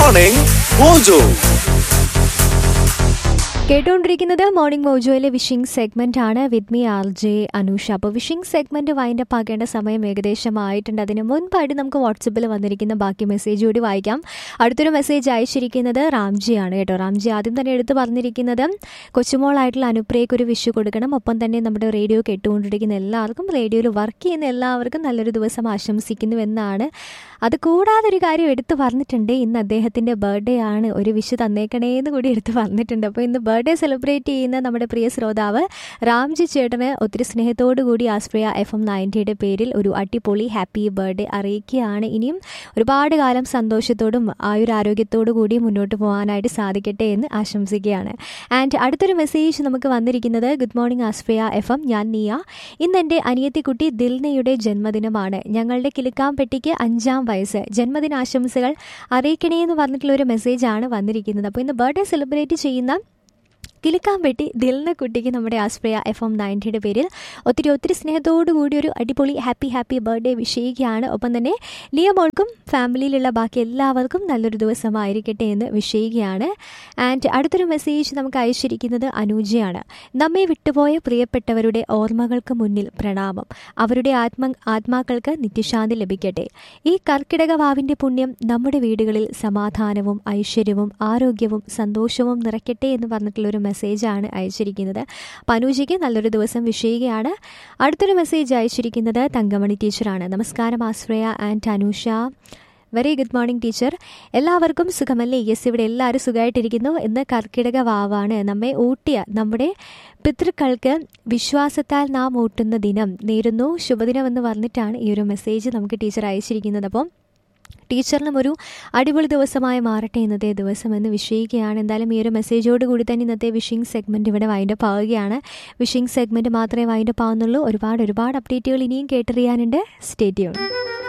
morning mojo കേട്ടുകൊണ്ടിരിക്കുന്നത് morning മോജോയിലെ wishing segment ആണ് with me R J Anusha അപ്പോൾ വിഷിംഗ് സെഗ്മെന്റ് വൈൻഡ് അപ്പ് ആക്കേണ്ട സമയം ഏകദേശം ആയിട്ടുണ്ട് അതിന് മുൻപായിട്ട് നമുക്ക് വാട്സപ്പിൽ വന്നിരിക്കുന്ന ബാക്കി മെസ്സേജ് കൂടി വായിക്കാം അടുത്തൊരു മെസ്സേജ് അയച്ചിരിക്കുന്നത് റാംജിയാണ് കേട്ടോ റാംജി ആദ്യം തന്നെ എടുത്തു പറഞ്ഞിരിക്കുന്നത് കൊച്ചുമോളായിട്ടുള്ള അനുപ്രിയക്ക് ഒരു വിഷു കൊടുക്കണം ഒപ്പം തന്നെ നമ്മുടെ റേഡിയോ കേട്ടുകൊണ്ടിരിക്കുന്ന എല്ലാവർക്കും റേഡിയോയിൽ വർക്ക് ചെയ്യുന്ന എല്ലാവർക്കും നല്ലൊരു ദിവസം ആശംസിക്കുന്നു എന്നാണ് അത് കൂടാതെ ഒരു കാര്യം എടുത്തു പറഞ്ഞിട്ടുണ്ട് ഇന്ന് അദ്ദേഹത്തിൻ്റെ ബർത്ത്ഡേ ആണ് ഒരു വിഷു തന്നേക്കണേ എന്ന് കൂടി എടുത്ത് പറഞ്ഞിട്ടുണ്ട് അപ്പോൾ ഇന്ന് ബർത്ത്ഡേ സെലിബ്രേറ്റ് ചെയ്യുന്ന നമ്മുടെ പ്രിയ ശ്രോതാവ് രാംജി ചേട്ടന് ഒത്തിരി സ്നേഹത്തോടു കൂടി ആസ്പ്രിയ എഫ് എം നയൻറ്റിയുടെ പേരിൽ ഒരു അടിപൊളി ഹാപ്പി ബർത്ത്ഡേ അറിയിക്കുകയാണ് ഇനിയും ഒരുപാട് കാലം സന്തോഷത്തോടും ആയുരാരോഗ്യത്തോടു കൂടി മുന്നോട്ട് പോകാനായിട്ട് സാധിക്കട്ടെ എന്ന് ആശംസിക്കുകയാണ് ആൻഡ് അടുത്തൊരു മെസ്സേജ് നമുക്ക് വന്നിരിക്കുന്നത് ഗുഡ് മോർണിംഗ് ആസ്പ്രിയ എഫ് എം ഞാൻ നിയ ഇന്ന് എൻ്റെ അനിയത്തിക്കുട്ടി ദിൽനയുടെ ജന്മദിനമാണ് ഞങ്ങളുടെ കിലുക്കാംപെട്ടിക്ക് അഞ്ചാം വയസ്സ് ജന്മദിനാശംസകൾ അറിയിക്കണേ എന്ന് പറഞ്ഞിട്ടുള്ള ഒരു മെസ്സേജാണ് വന്നിരിക്കുന്നത് അപ്പോൾ ഇന്ന് ബർത്ത്ഡേ സെലിബ്രേറ്റ് ചെയ്യുന്ന കിലുക്കാൻ വെട്ടി ദിൽന കുട്ടിക്ക് നമ്മുടെ ആസ്പ്രിയ എഫ് എം നയൻറ്റിയുടെ പേരിൽ ഒത്തിരി ഒത്തിരി സ്നേഹത്തോടു കൂടി ഒരു അടിപൊളി ഹാപ്പി ഹാപ്പി ബർത്ത്ഡേ വിഷ് ചെയ്യുകയാണ് ഒപ്പം തന്നെ ലിയമോൾക്കും ഫാമിലിയിലുള്ള ബാക്കി എല്ലാവർക്കും നല്ലൊരു ദിവസമായിരിക്കട്ടെ എന്ന് വിഷ് ചെയ്യുകയാണ് ആൻഡ് അടുത്തൊരു മെസ്സേജ് നമുക്ക് അയച്ചിരിക്കുന്നത് അനൂജയാണ് നമ്മെ വിട്ടുപോയ പ്രിയപ്പെട്ടവരുടെ ഓർമ്മകൾക്ക് മുന്നിൽ പ്രണാമം അവരുടെ ആത്മ ആത്മാക്കൾക്ക് നിത്യശാന്തി ലഭിക്കട്ടെ ഈ കർക്കിടക വാവിൻ്റെ പുണ്യം നമ്മുടെ വീടുകളിൽ സമാധാനവും ഐശ്വര്യവും ആരോഗ്യവും സന്തോഷവും നിറയ്ക്കട്ടെ എന്ന് പറഞ്ഞിട്ടുള്ളൊരു മെസ്സേജാണ് അയച്ചിരിക്കുന്നത് പനൂജിക്ക് നല്ലൊരു ദിവസം വിഷയുകയാണ് അടുത്തൊരു മെസ്സേജ് അയച്ചിരിക്കുന്നത് തങ്കമണി ടീച്ചറാണ് നമസ്കാരം Ashraya and Anusha very good morning teacher എല്ലാവർക്കും സുഖമല്ലേ യെസ് ഇവിടെ എല്ലാവരും സുഖമായിട്ടിരിക്കുന്നു ഇന്ന് കർക്കിടക വാവാണ് നമ്മെ ഊട്ടിയ നമ്മുടെ പിതൃക്കൾക്ക് വിശ്വാസത്താൽ നാം ഊട്ടുന്ന ദിനം നേരുന്നു ശുഭദിനം എന്ന് പറഞ്ഞിട്ടാണ് ഈ ഒരു മെസ്സേജ് നമുക്ക് ടീച്ചർ അയച്ചിരിക്കുന്നത് അപ്പം ടീച്ചറിനും ഒരു അടിപൊളി ദിവസമായി മാറട്ടെ ഇന്നത്തെ ദിവസം എന്ന് വിഷയിക്കുകയാണ് എന്തായാലും ഈ ഒരു മെസ്സേജോട് കൂടി തന്നെ ഇന്നത്തെ വിഷിംഗ് സെഗ്മെൻറ്റ് ഇവിടെ വൈൻഡപ്പ് ആവുകയാണ് വിഷിംഗ് സെഗ്മെൻറ്റ് മാത്രമേ വൈൻഡപ്പ് ആവുന്നുള്ളൂ ഒരുപാട് ഒരുപാട് അപ്ഡേറ്റുകൾ ഇനിയും കേട്ടറിയാനുണ്ട് സ്റ്റേറ്റ്യൂൺ